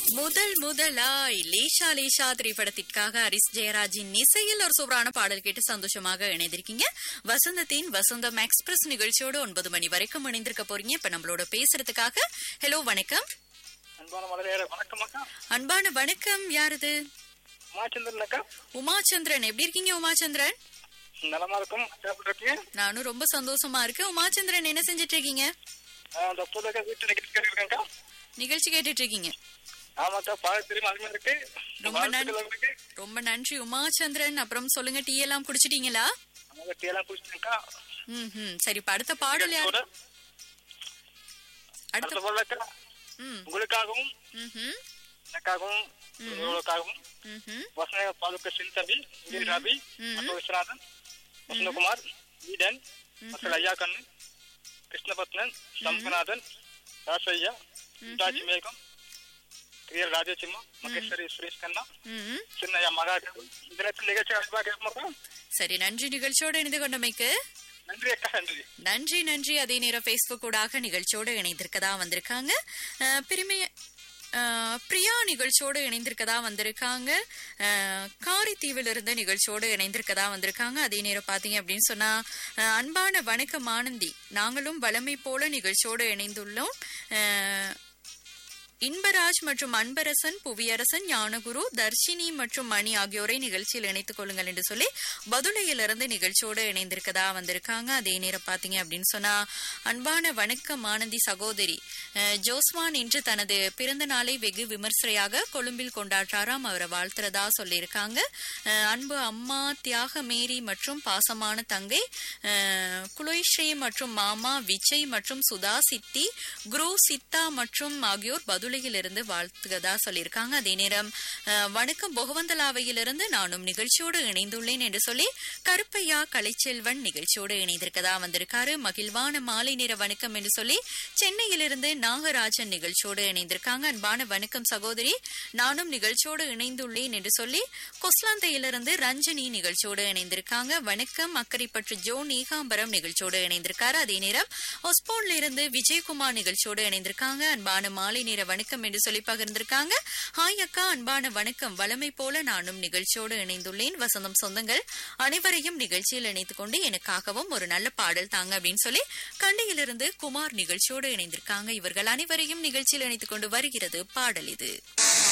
முதல் முதலாய் லேஷா லேஷா திரைப்படத்திற்காக ஹரிஸ் ஜெயராஜின் இசையில் ஒரு சூப்பரான பாடல் கேட்டு சந்தோஷமாக இணைந்திருக்கீங்க வசந்தத்தின் வசந்தம் எக்ஸ்பிரஸ் நிகழ்ச்சியோடு ஒன்பது மணி வரைக்கும் இணைந்திருக்க போறீங்க இப்ப நம்மளோட பேசுறதுக்காக ஹலோ வணக்கம் அன்பான மலரையர வணக்கம் அக்கா அன்பான வணக்கம் யாரது உமாச்சந்திரன் அக்கா உமாச்சந்திரன் எப்படி இருக்கீங்க உமாச்சந்திரன் நலமா இருக்கும் எப்படி இருக்கீங்க நானும் ரொம்ப சந்தோஷமா இருக்கேன் உமாச்சந்திரன் என்ன செஞ்சிட்டு இருக்கீங்க ஆஹ் இந்த புதுக்கா வீட்டு நிகழ்ச்சி இருக்கேன்க்கா நிகழ்ச்சி கேட்டுட்டு இருக்கீங்க ஆமாக்கா பாட தெரியும் அருமையா இருக்கு ரொம்ப வாழ்த்துக்கள் நன்றி. உங்களுக்கு ரொம்ப நன்றி உமாச்சந்திரன் அப்புறம் சொல்லுங்க டீ எல்லாம் குடிச்சிட்டீங்களா அவங்க டீ எல்லாம் குடிச்சிருக்கா ம் ம் சரி இப்ப அடுத்த பாடல் யார் கூட அடுத்த அடுத்த பாடலக்கா ம் உங்களுக்காகவும் ம் ம் எனக்காகவும் உங்களுக்காகவும் ம் ம் வசன பாதுக்க சின் தம்பி விஜய் ராபி ம். மற்றும் விஸ்வநாதன் வசந்தகுமார் ஈடன் மக்கள் ஐயா கண்ணு கிருஷ்ணபத்னன் சம்பநாதன் ராசையா ராஜ் மேகம் கிரியர் ராஜேசிம்மா மகேஸ்வரி சுரேஷ் கண்ணா ம் சின்னையா மகாதேவன் இந்த நேரத்தில் நிகழ்ச்சி அன்பா கேட்குமாக்கா சரி நன்றி நிகழ்ச்சியோடு இணைந்து கொண்டமைக்கு நன்றி அக்கா நன்றி நன்றி நன்றி அதே நேரம் Facebook ஊடாக நிகழ்ச்சியோடு இணைந்திருக்கதா வந்திருக்காங்க அஹ், பிரிமைய அஹ், பிரியா நிகழ்ச்சியோடு இணைந்திருக்கதா வந்திருக்காங்க அஹ், காரைத்தீவிலிருந்து நிகழ்ச்சியோடு இணைந்திருக்கதா வந்திருக்காங்க அதே நேரம் பாத்தீங்க அப்படின்னு சொன்னா அஹ், அன்பான வணக்கம் ஆனந்தி நாங்களும் வளமை போல நிகழ்ச்சியோடு இணைந்துள்ளோம் அஹ், இன்பராஜ் மற்றும் அன்பரசன் புவியரசன் ஞானகுரு தர்ஷினி மற்றும் மணி ஆகியோரை நிகழ்ச்சியில் இணைத்துக் கொள்ளுங்கள் என்று சொல்லி பதுளையிலிருந்து நிகழ்ச்சியோடு இணைந்திருக்கதா வந்திருக்காங்க அதே நேரம் பாத்தீங்க அப்படின்னு சொன்னா அன்பான வணக்கம் ஆனந்தி சகோதரி அஹ், ஜோஸ்வான் இன்று தனது பிறந்த நாளை வெகு விமர்சையாக கொழும்பில் கொண்டாடுறாராம் அவரை வாழ்த்துறதா சொல்லியிருக்காங்க அஹ், அன்பு அம்மா தியாக மேரி மற்றும் பாசமான தங்கை அஹ், குலோய்ஸ்ரீ மற்றும் மாமா விஜய் மற்றும் சுதா சித்தி குரு சித்தா மற்றும் ஆகியோர் பதுளையிலிருந்து வாழ்த்துகதா சொல்லியிருக்காங்க அதே நேரம் அஹ், வணக்கம் பொகவந்தலாவையிலிருந்து நானும் நிகழ்ச்சியோடு இணைந்துள்ளேன் என்று சொல்லி கருப்பையா கலைச்செல்வன் நிகழ்ச்சியோடு இணைந்திருக்கதா வந்திருக்காரு மகிழ்வான மாலை நேர வணக்கம் என்று சொல்லி சென்னையிலிருந்து நாகராஜன் நிகழ்ச்சியோடு இணைந்திருக்காங்க அன்பான வணக்கம் சகோதரி நானும் நிகழ்ச்சியோடு இணைந்துள்ளேன் என்று சொல்லி கொஸ்லாந்தையிலிருந்து ரஞ்சனி நிகழ்ச்சியோடு இணைந்திருக்காங்க வணக்கம் அக்கரைப்பற்று ஜோ நீகாம்பரம் நிகழ்ச்சியோடு இணைந்திருக்காரு அதே நேரம் ஒஸ்போன்ல இருந்து விஜயகுமார் நிகழ்ச்சியோடு இணைந்திருக்காங்க அன்பான மாலை நேர வணக்கம் என்று சொல்லி பகிர்ந்திருக்காங்க ஹாய் அக்கா அன்பான வணக்கம் வளமை போல நானும் நிகழ்ச்சியோடு இணைந்துள்ளேன் வசந்தம் சொந்தங்கள் அனைவரையும் நிகழ்ச்சியில் இணைத்துக் கொண்டு எனக்காகவும் ஒரு நல்ல பாடல் தாங்க அப்படின்னு சொல்லி கண்டியிலிருந்து குமார் நிகழ்ச்சியோடு இணைந்திருக்காங்க இவர்கள் அனைவரையும் நிகழ்ச்சியில் இணைத்துக் கொண்டு வருகிறது பாடல் இது